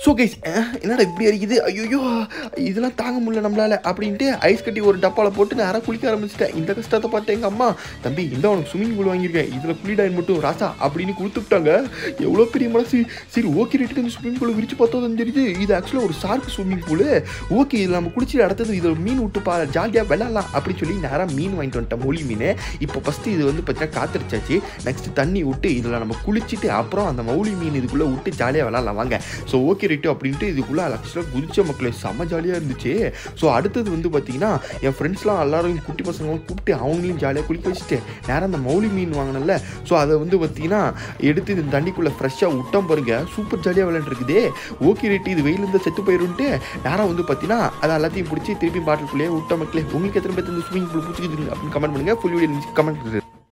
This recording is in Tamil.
ஸோ கைஸ் என்னடா இப்படி அடிக்குது ஐயோ இதெல்லாம் தாங்க முடியல நம்மளால அப்படின்ட்டு ஐஸ் கட்டி ஒரு டப்பாவில் போட்டு நேராக குளிக்க ஆரம்பிச்சிட்டேன் இந்த கஷ்டத்தை பார்த்து எங்கள் அம்மா தம்பி இந்த உனக்கு ஸ்விம்மிங் பூல் வாங்கியிருக்கேன் இதில் குளிடாயின் மட்டும் ராசா அப்படின்னு கொடுத்துட்டாங்க எவ்வளோ பெரிய மனசு சரி ஓகே ரேட்டு இந்த ஸ்விம்மிங் பூல் விரிச்சு பார்த்தா தான் தெரியுது இது ஆக்சுவலாக ஒரு ஷார்க் ஸ்விம்மிங் பூல் ஓகே இதில் நம்ம குளிச்சு அடுத்தது இதில் மீன் விட்டு பா ஜாலியாக விளாட்லாம் அப்படின்னு சொல்லி நேராக மீன் வாங்கிட்டு வந்துட்டேன் மொழி மீன் இப்போ ஃபஸ்ட்டு இது வந்து பார்த்தீங்கன்னா காத்திருச்சாச்சு நெக்ஸ்ட் தண்ணி விட்டு இதில் நம்ம குளிச்சுட்டு அப்புறம் அந்த மௌலி மீன் இதுக்குள்ளே விட்டு ஜாலியாக விளாட்லாம் வாங்க ஸோ ஓகே ரைட்டு அப்படின்ட்டு இதுக்குள்ளே ஆக்சுவலாக குதிச்ச மக்களே செம்ம ஜாலியாக இருந்துச்சு ஸோ அடுத்தது வந்து பார்த்தீங்கன்னா என் ஃப்ரெண்ட்ஸ்லாம் எல்லாரும் குட்டி பசங்களாம் கூப்பிட்டு அவங்களையும் ஜாலியாக குளிக்க வச்சுட்டு நேரம் அந்த மௌலி மீன் வாங்கினல ஸோ அதை வந்து பார்த்தீங்கன்னா எடுத்து இந்த தண்ணிக்குள்ளே ஃப்ரெஷ்ஷாக விட்டோம் பாருங்க சூப்பர் ஜாலியாக விளையாண்டுருக்குதே ஓகே ரைட்டு இது வெயிலிருந்து செத்து போயிருன்ட்டு நேரம் வந்து பார்த்தீங்கன்னா அதை எல்லாத்தையும் பிடிச்சி திருப்பி பாட்டிலுக்குள்ளேயே விட்ட மக்களே உங்களுக்கு எத்தனை பேர் இந்த ஸ்விமிங் பூல் பிடிச்சிக்குது அப்படின்னு கமெண்ட் பண்ணுங்கள் ஃபுல் வீடியோ கமெண்ட்